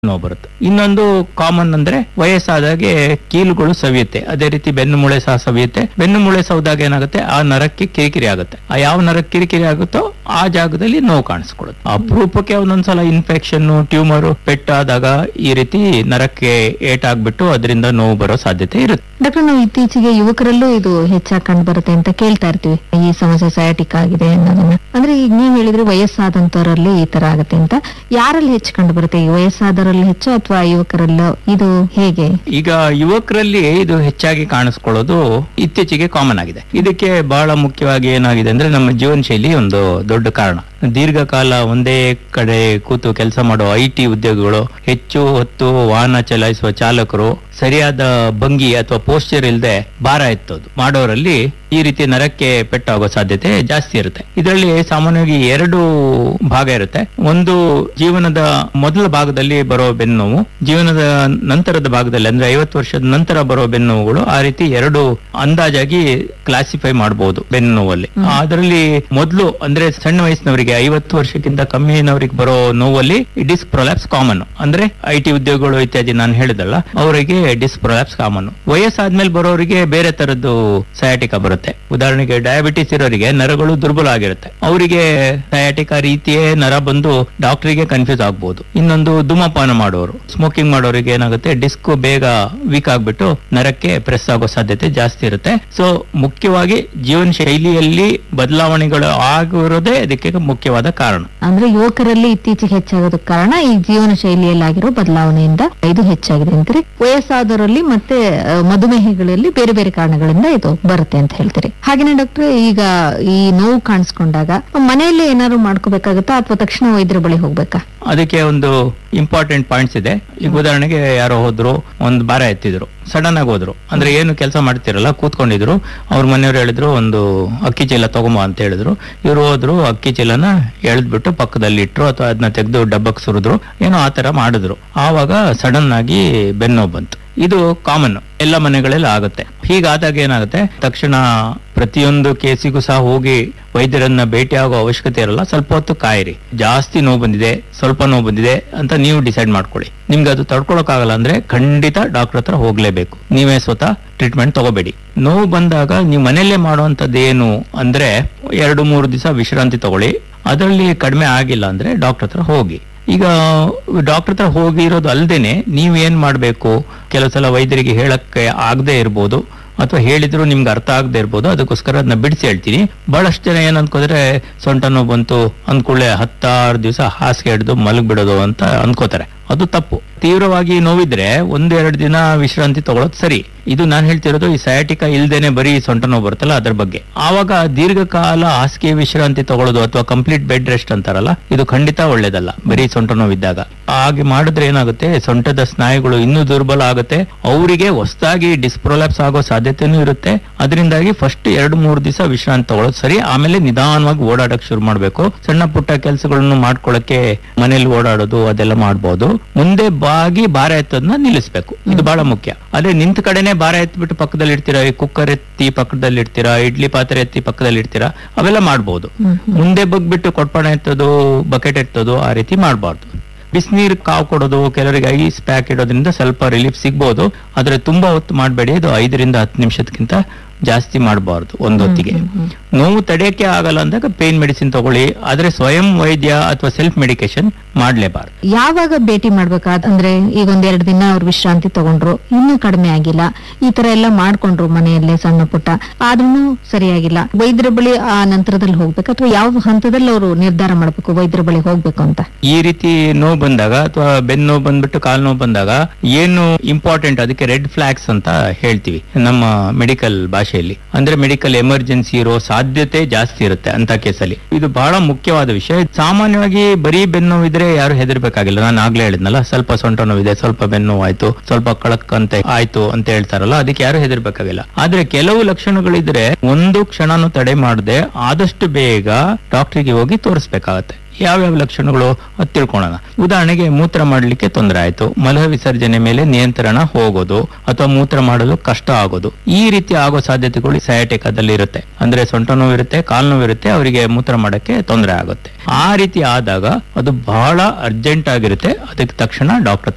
ನೋವು ಬರುತ್ತೆ ಇನ್ನೊಂದು ಕಾಮನ್ ಅಂದ್ರೆ ವಯಸ್ಸಾದಾಗೆ ಕೀಲುಗಳು ಸವಿಯುತ್ತೆ ಅದೇ ರೀತಿ ಬೆನ್ನು ಮೂಳೆ ಸಹ ಸವಿಯುತ್ತೆ ಬೆನ್ನು ಮೂಳೆ ಸವಿದಾಗ ಏನಾಗುತ್ತೆ ಆ ನರಕ್ಕೆ ಕಿರಿಕಿರಿ ಆಗುತ್ತೆ ಆ ಯಾವ ನರಕ್ಕೆ ಕಿರಿಕಿರಿ ಆಗುತ್ತೋ ಆ ಜಾಗದಲ್ಲಿ ನೋವು ಕಾಣಿಸ್ಕೊಳ್ಳುತ್ತೆ ಅಪರೂಪಕ್ಕೆ ಒಂದೊಂದ್ಸಲ ಇನ್ಫೆಕ್ಷನ್ ಟ್ಯೂಮರ್ ಪೆಟ್ಟಾದಾಗ ಈ ರೀತಿ ನರಕ್ಕೆ ಏಟಾಗ್ಬಿಟ್ಟು ಅದರಿಂದ ನೋವು ಬರೋ ಸಾಧ್ಯತೆ ಇರುತ್ತೆ ಡಾಕ್ಟರ್ ನಾವು ಇತ್ತೀಚೆಗೆ ಯುವಕರಲ್ಲೂ ಇದು ಹೆಚ್ಚಾಗಿ ಕಂಡು ಬರುತ್ತೆ ಅಂತ ಕೇಳ್ತಾ ಇರ್ತೀವಿ ಈ ಸಮಸ್ಯೆ ಸಯಾಟಿಕ್ ಆಗಿದೆ ಅನ್ನೋದನ್ನ ಅಂದ್ರೆ ಈಗ ನೀವ್ ಹೇಳಿದ್ರೆ ವಯಸ್ಸಾದಂತವರಲ್ಲಿ ಈ ತರ ಆಗುತ್ತೆ ಅಂತ ಯಾರಲ್ಲಿ ಹೆಚ್ಚು ಕಂಡು ಬರುತ್ತೆ ಈ ವಯಸ್ಸಾದವರಲ್ಲಿ ಹೆಚ್ಚು ಅಥವಾ ಯುವಕರಲ್ಲ ಇದು ಹೇಗೆ ಈಗ ಯುವಕರಲ್ಲಿ ಇದು ಹೆಚ್ಚಾಗಿ ಕಾಣಿಸ್ಕೊಳ್ಳೋದು ಇತ್ತೀಚೆಗೆ ಕಾಮನ್ ಆಗಿದೆ ಇದಕ್ಕೆ ಬಹಳ ಮುಖ್ಯವಾಗಿ ಏನಾಗಿದೆ ಅಂದ್ರೆ ನಮ್ಮ ಜೀವನ ಶೈಲಿ ಒಂದು ದೊಡ್ಡ ಕಾರಣ ದೀರ್ಘಕಾಲ ಒಂದೇ ಕಡೆ ಕೂತು ಕೆಲಸ ಮಾಡೋ ಐ ಟಿ ಉದ್ಯೋಗಿಗಳು ಹೆಚ್ಚು ಹೊತ್ತು ವಾಹನ ಚಲಾಯಿಸುವ ಚಾಲಕರು ಸರಿಯಾದ ಭಂಗಿ ಅಥವಾ ಪೋಸ್ಚರ್ ಇಲ್ಲದೆ ಭಾರ ಎತ್ತೋದು ಮಾಡೋರಲ್ಲಿ ಈ ರೀತಿ ನರಕ್ಕೆ ಪೆಟ್ಟಾಗೋ ಸಾಧ್ಯತೆ ಜಾಸ್ತಿ ಇರುತ್ತೆ ಇದರಲ್ಲಿ ಸಾಮಾನ್ಯವಾಗಿ ಎರಡು ಭಾಗ ಇರುತ್ತೆ ಒಂದು ಜೀವನದ ಮೊದಲ ಭಾಗದಲ್ಲಿ ಬರೋ ಬೆನ್ನೋವು ಜೀವನದ ನಂತರದ ಭಾಗದಲ್ಲಿ ಅಂದ್ರೆ ಐವತ್ತು ವರ್ಷದ ನಂತರ ಬರೋ ಬೆನ್ನೋವುಗಳು ಆ ರೀತಿ ಎರಡು ಅಂದಾಜಾಗಿ ಕ್ಲಾಸಿಫೈ ಮಾಡಬಹುದು ಬೆನ್ನು ನೋವಲ್ಲಿ ಅದರಲ್ಲಿ ಮೊದಲು ಅಂದ್ರೆ ಸಣ್ಣ ವಯಸ್ಸಿನವರಿಗೆ ಐವತ್ತು ವರ್ಷಕ್ಕಿಂತ ಕಮ್ಮಿನವರಿಗೆ ಬರೋ ನೋವಲ್ಲಿ ಡಿಸ್ಕ್ ಪ್ರೊಲ್ಯಾಪ್ಸ್ ಕಾಮನ್ ಅಂದ್ರೆ ಐ ಟಿ ಉದ್ಯೋಗಗಳು ಇತ್ಯಾದಿ ನಾನು ಹೇಳಿದಲ್ಲ ಅವರಿಗೆ ಡಿಸ್ಕ್ ಪ್ರೊಲ್ಯಾಪ್ಸ್ ಕಾಮನ್ ವಯಸ್ಸಾದ್ಮೇಲೆ ಬರೋರಿಗೆ ಬೇರೆ ತರದ್ದು ಸಯಾಟಿಕ ಬರುತ್ತೆ ಉದಾಹರಣೆಗೆ ಡಯಾಬಿಟಿಸ್ ಇರೋರಿಗೆ ನರಗಳು ದುರ್ಬಲ ಆಗಿರುತ್ತೆ ಅವರಿಗೆ ಸಯಾಟಿಕ ರೀತಿಯೇ ನರ ಬಂದು ಡಾಕ್ಟರಿಗೆ ಕನ್ಫ್ಯೂಸ್ ಆಗ್ಬಹುದು ಇನ್ನೊಂದು ಧೂಮಪಾನ ಮಾಡೋರು ಸ್ಮೋಕಿಂಗ್ ಮಾಡೋರಿಗೆ ಏನಾಗುತ್ತೆ ಡಿಸ್ಕ್ ಬೇಗ ವೀಕ್ ಆಗ್ಬಿಟ್ಟು ನರಕ್ಕೆ ಪ್ರೆಸ್ ಆಗೋ ಸಾಧ್ಯತೆ ಜಾಸ್ತಿ ಇರುತ್ತೆ ಸೊ ಮುಖ್ಯವಾಗಿ ಜೀವನ ಶೈಲಿಯಲ್ಲಿ ಬದಲಾವಣೆಗಳು ಆಗಿರೋದೇ ಅದಕ್ಕೆ ಮುಖ್ಯವಾದ ಕಾರಣ ಅಂದ್ರೆ ಯುವಕರಲ್ಲಿ ಇತ್ತೀಚೆಗೆ ಹೆಚ್ಚಾಗೋದಕ್ಕೆ ಕಾರಣ ಈ ಜೀವನ ಶೈಲಿಯಲ್ಲಿ ಆಗಿರೋ ಬದಲಾವಣೆಯಿಂದ ಇದು ಹೆಚ್ಚಾಗಿದೆ ಅಂತೀರಿ ವಯಸ್ಸಾದವರಲ್ಲಿ ಮತ್ತೆ ಆ, ಮಧುಮೇಹಿಗಳಲ್ಲಿ ಬೇರೆ ಬೇರೆ ಕಾರಣಗಳಿಂದ ಇದು ಬರುತ್ತೆ ಅಂತ ಹೇಳ್ತೀರಿ ಹಾಗೇನೆ ಡಾಕ್ಟರ್ ಈಗ ಈ ನೋವು ಕಾಣಿಸ್ಕೊಂಡಾಗ ಮನೆಯಲ್ಲೇ ಏನಾದ್ರು ಮಾಡ್ಕೋಬೇಕಾಗತ್ತಾ ಅಥವಾ ತಕ್ಷಣ ವೈದ್ಯರ ಬಳಿ ಹೋಗ್ಬೇಕಾ ಅದಕ್ಕೆ ಒಂದು ಇಂಪಾರ್ಟೆಂಟ್ ಪಾಯಿಂಟ್ಸ್ ಇದೆ ಈಗ ಉದಾಹರಣೆಗೆ ಯಾರೋ ಹೋದ್ರು ಒಂದು ಭಾರ ಎತ್ತಿದ್ರು ಸಡನ್ ಆಗಿ ಹೋದ್ರು ಅಂದ್ರೆ ಏನು ಕೆಲಸ ಮಾಡ್ತಿರಲ್ಲ ಕೂತ್ಕೊಂಡಿದ್ರು ಅವ್ರ ಮನೆಯವ್ರು ಹೇಳಿದ್ರು ಒಂದು ಅಕ್ಕಿ ಚೀಲ ತಗೊಂಬ ಅಂತ ಹೇಳಿದ್ರು ಇವ್ರು ಹೋದ್ರು ಅಕ್ಕಿ ಚೀಲನ ಎಳೆದ್ಬಿಟ್ಟು ಪಕ್ಕದಲ್ಲಿ ಇಟ್ರು ಅಥವಾ ಅದನ್ನ ತೆಗೆದು ಡಬ್ಬಕ್ಕೆ ಸುರಿದ್ರು ಏನೋ ಆ ತರ ಮಾಡಿದ್ರು ಆವಾಗ ಸಡನ್ ಆಗಿ ಬೆನ್ನು ಬಂತು ಇದು ಕಾಮನ್ ಎಲ್ಲ ಮನೆಗಳಲ್ಲಿ ಆಗುತ್ತೆ ಹೀಗಾದಾಗ ಏನಾಗುತ್ತೆ ತಕ್ಷಣ ಪ್ರತಿಯೊಂದು ಕೇಸಿಗೂ ಸಹ ಹೋಗಿ ವೈದ್ಯರನ್ನ ಭೇಟಿ ಆಗೋ ಅವಶ್ಯಕತೆ ಇರಲ್ಲ ಸ್ವಲ್ಪ ಹೊತ್ತು ಕಾಯಿರಿ ಜಾಸ್ತಿ ನೋವು ಬಂದಿದೆ ಸ್ವಲ್ಪ ನೋವು ಬಂದಿದೆ ಅಂತ ನೀವು ಡಿಸೈಡ್ ಮಾಡ್ಕೊಳ್ಳಿ ನಿಮ್ಗೆ ಅದು ತಡ್ಕೊಳಕ್ಕಾಗಲ್ಲ ಅಂದ್ರೆ ಖಂಡಿತ ಡಾಕ್ಟರ್ ಹತ್ರ ಹೋಗ್ಲೇಬೇಕು ನೀವೇ ಸ್ವತಃ ಟ್ರೀಟ್ಮೆಂಟ್ ತಗೋಬೇಡಿ ನೋವು ಬಂದಾಗ ನೀವು ಮನೆಯಲ್ಲೇ ಮಾಡುವಂತದ್ದು ಏನು ಅಂದ್ರೆ ಎರಡು ಮೂರು ದಿವಸ ವಿಶ್ರಾಂತಿ ತಗೊಳ್ಳಿ ಅದರಲ್ಲಿ ಕಡಿಮೆ ಆಗಿಲ್ಲ ಅಂದ್ರೆ ಡಾಕ್ಟರ್ ಹತ್ರ ಹೋಗಿ ಈಗ ಡಾಕ್ಟರ್ ಹತ್ರ ಹೋಗಿರೋದು ಅಲ್ದೇನೆ ನೀವ್ ಏನ್ ಮಾಡ್ಬೇಕು ಕೆಲವು ಸಲ ವೈದ್ಯರಿಗೆ ಹೇಳಕ್ಕೆ ಆಗದೆ ಇರ್ಬೋದು ಅಥವಾ ಹೇಳಿದ್ರು ನಿಮ್ಗೆ ಅರ್ಥ ಆಗದೆ ಇರ್ಬೋದು ಅದಕ್ಕೋಸ್ಕರ ಅದನ್ನ ಬಿಡಿಸಿ ಹೇಳ್ತೀನಿ ಬಹಳಷ್ಟು ಜನ ಏನ್ ಅನ್ಕೋತಾರೆ ಸೊಂಟ ನೋವು ಬಂತು ಅಂದ್ಕೊಳ್ಳೆ ಹತ್ತಾರು ದಿವಸ ಹಾಸಿಗೆ ಹಿಡಿದು ಮಲಗ್ ಬಿಡೋದು ಅಂತ ಅನ್ಕೋತಾರೆ ಅದು ತಪ್ಪು ತೀವ್ರವಾಗಿ ನೋವಿದ್ರೆ ಒಂದೆರಡು ದಿನ ವಿಶ್ರಾಂತಿ ತಗೊಳ್ಳೋದು ಸರಿ ಇದು ನಾನು ಹೇಳ್ತಿರೋದು ಈ ಸಯಾಟಿಕ ಇಲ್ದೇನೆ ಬರೀ ಸೊಂಟ ನೋವು ಬರುತ್ತಲ್ಲ ಅದ್ರ ಬಗ್ಗೆ ಆವಾಗ ದೀರ್ಘಕಾಲ ಹಾಸಿಗೆ ವಿಶ್ರಾಂತಿ ತಗೊಳ್ಳೋದು ಅಥವಾ ಕಂಪ್ಲೀಟ್ ಬೆಡ್ ರೆಸ್ಟ್ ಅಂತಾರಲ್ಲ ಇದು ಖಂಡಿತ ಒಳ್ಳೇದಲ್ಲ ಬರೀ ಸೊಂಟ ನೋವಿದ್ದಾಗ ಹಾಗೆ ಮಾಡಿದ್ರೆ ಏನಾಗುತ್ತೆ ಸೊಂಟದ ಸ್ನಾಯುಗಳು ಇನ್ನೂ ದುರ್ಬಲ ಆಗುತ್ತೆ ಅವರಿಗೆ ಹೊಸದಾಗಿ ಡಿಸ್ಪ್ರೊಲ್ಯಾಪ್ಸ್ ಆಗೋ ಸಾಧ್ಯತೆನೂ ಇರುತ್ತೆ ಅದರಿಂದಾಗಿ ಫಸ್ಟ್ ಎರಡು ಮೂರು ದಿವಸ ವಿಶ್ರಾಂತಿ ತಗೊಳ್ಳೋದು ಸರಿ ಆಮೇಲೆ ನಿಧಾನವಾಗಿ ಓಡಾಡಕ್ ಶುರು ಮಾಡ್ಬೇಕು ಸಣ್ಣ ಪುಟ್ಟ ಕೆಲಸಗಳನ್ನು ಮಾಡ್ಕೊಳಕ್ಕೆ ಮನೇಲಿ ಓಡಾಡೋದು ಅದೆಲ್ಲ ಮಾಡ್ಬೋದು ಮುಂದೆ ಬಾಗಿ ಭಾರ ಎತ್ತೋದನ್ನ ನಿಲ್ಲಿಸ್ಬೇಕು ಇದು ಬಹಳ ಮುಖ್ಯ ಅದೇ ನಿಂತ ಕಡೆನೆ ಭಾರ ಎತ್ಬಿಟ್ಟು ಪಕ್ಕದಲ್ಲಿ ಇಡ್ತೀರಾ ಈ ಕುಕ್ಕರ್ ಎತ್ತಿ ಪಕ್ಕದಲ್ಲಿ ಇಡ್ತೀರಾ ಇಡ್ಲಿ ಪಾತ್ರೆ ಎತ್ತಿ ಪಕ್ಕದಲ್ಲಿ ಇಡ್ತೀರಾ ಅವೆಲ್ಲ ಮಾಡ್ಬೋದು ಮುಂದೆ ಬಗ್ಬಿಟ್ಟು ಕೊಟ್ಪಣ ಎತ್ತೋದು ಬಕೆಟ್ ಎತ್ತೋದು ಆ ರೀತಿ ಮಾಡಬಾರ್ದು ಬಿಸಿನೀರು ಕಾವು ಕೊಡೋದು ಕೆಲವರಿಗೆ ಐಸ್ ಪ್ಯಾಕ್ ಇಡೋದ್ರಿಂದ ಸ್ವಲ್ಪ ರಿಲೀಫ್ ಸಿಗ್ಬೋದು ಆದ್ರೆ ತುಂಬಾ ಹೊತ್ತು ಮಾಡಬೇಡಿ ಇದು ಐದರಿಂದ ಹತ್ತು ನಿಮಿಷಕ್ಕಿಂತ ಜಾಸ್ತಿ ಮಾಡಬಾರ್ದು ಒಂದು ಹೊತ್ತಿಗೆ ನೋವು ತಡೆಯಕ್ಕೆ ಆಗಲ್ಲ ಅಂದಾಗ ಪೇನ್ ಮೆಡಿಸಿನ್ ತಗೊಳ್ಳಿ ಆದ್ರೆ ಸ್ವಯಂ ವೈದ್ಯ ಅಥವಾ ಸೆಲ್ಫ್ ಮೆಡಿಕೇಶನ್ ಮಾಡ್ಲೇಬಾರ್ದು ಯಾವಾಗ ಭೇಟಿ ಮಾಡ್ಬೇಕಾ ಅಂದ್ರೆ ಈಗ ಒಂದೆರಡು ದಿನ ಅವ್ರು ವಿಶ್ರಾಂತಿ ತಗೊಂಡ್ರು ಇನ್ನೂ ಕಡಿಮೆ ಆಗಿಲ್ಲ ಈ ತರ ಎಲ್ಲ ಮಾಡ್ಕೊಂಡ್ರು ಮನೆಯಲ್ಲೇ ಸಣ್ಣ ಪುಟ್ಟ ಆದ್ರೂ ಸರಿಯಾಗಿಲ್ಲ ವೈದ್ಯರ ಬಳಿ ಆ ನಂತರದಲ್ಲಿ ಹೋಗ್ಬೇಕು ಅಥವಾ ಯಾವ ಹಂತದಲ್ಲಿ ಅವರು ನಿರ್ಧಾರ ಮಾಡ್ಬೇಕು ವೈದ್ಯರ ಬಳಿ ಹೋಗ್ಬೇಕು ಅಂತ ಈ ರೀತಿ ನೋವು ಬಂದಾಗ ಅಥವಾ ಬೆನ್ನು ನೋವು ಬಂದ್ಬಿಟ್ಟು ಕಾಲು ನೋವು ಬಂದಾಗ ಏನು ಇಂಪಾರ್ಟೆಂಟ್ ಅದಕ್ಕೆ ರೆಡ್ ಫ್ಲಾಗ್ಸ್ ಅಂತ ಹೇಳ್ತೀವಿ ನಮ್ಮ ಮೆಡಿಕಲ್ ಭಾಷೆಯಲ್ಲಿ ಅಂದ್ರೆ ಮೆಡಿಕಲ್ ಎಮರ್ಜೆನ್ಸಿ ಇರೋ ಸಾಧ್ಯತೆ ಜಾಸ್ತಿ ಇರುತ್ತೆ ಅಂತ ಕೇಸಲ್ಲಿ ಇದು ಬಹಳ ಮುಖ್ಯವಾದ ವಿಷಯ ಸಾಮಾನ್ಯವಾಗಿ ಬರೀ ಬೆನ್ನು ನೋವಿದ್ರೆ ಯಾರು ಹೆದರ್ಬೇಕಾಗಿಲ್ಲ ನಾನು ಆಗ್ಲೇ ಹೇಳಿದ್ನಲ್ಲ ಸ್ವಲ್ಪ ಸೊಂಟ ನೋವಿದೆ ಸ್ವಲ್ಪ ಬೆನ್ನು ನೋವು ಆಯ್ತು ಸ್ವಲ್ಪ ಕಳಕ್ ಅಂತ ಆಯ್ತು ಅಂತ ಹೇಳ್ತಾರಲ್ಲ ಅದಕ್ಕೆ ಯಾರು ಹೆದರ್ಬೇಕಾಗಿಲ್ಲ ಆದ್ರೆ ಕೆಲವು ಲಕ್ಷಣಗಳಿದ್ರೆ ಒಂದು ಕ್ಷಣನೂ ತಡೆ ಮಾಡದೆ ಆದಷ್ಟು ಬೇಗ ಡಾಕ್ಟರ್ಗೆ ಹೋಗಿ ತೋರಿಸ್ಬೇಕಾಗತ್ತೆ ಯಾವ್ಯಾವ ಲಕ್ಷಣಗಳು ಅದ್ ತಿಳ್ಕೊಳ್ಳೋಣ ಉದಾಹರಣೆಗೆ ಮೂತ್ರ ಮಾಡಲಿಕ್ಕೆ ತೊಂದರೆ ಆಯ್ತು ಮಲ ವಿಸರ್ಜನೆ ಮೇಲೆ ನಿಯಂತ್ರಣ ಹೋಗೋದು ಅಥವಾ ಮೂತ್ರ ಮಾಡಲು ಕಷ್ಟ ಆಗೋದು ಈ ರೀತಿ ಆಗೋ ಸಾಧ್ಯತೆಗಳು ಸಯಾಟಿಕಾದಲ್ಲಿ ಇರುತ್ತೆ ಅಂದ್ರೆ ಸೊಂಟ ನೋವು ಇರುತ್ತೆ ಕಾಲು ನೋವು ಇರುತ್ತೆ ಅವರಿಗೆ ಮೂತ್ರ ಮಾಡಕ್ಕೆ ತೊಂದರೆ ಆಗುತ್ತೆ ಆ ರೀತಿ ಆದಾಗ ಅದು ಬಹಳ ಅರ್ಜೆಂಟ್ ಆಗಿರುತ್ತೆ ಅದಕ್ಕೆ ತಕ್ಷಣ ಡಾಕ್ಟರ್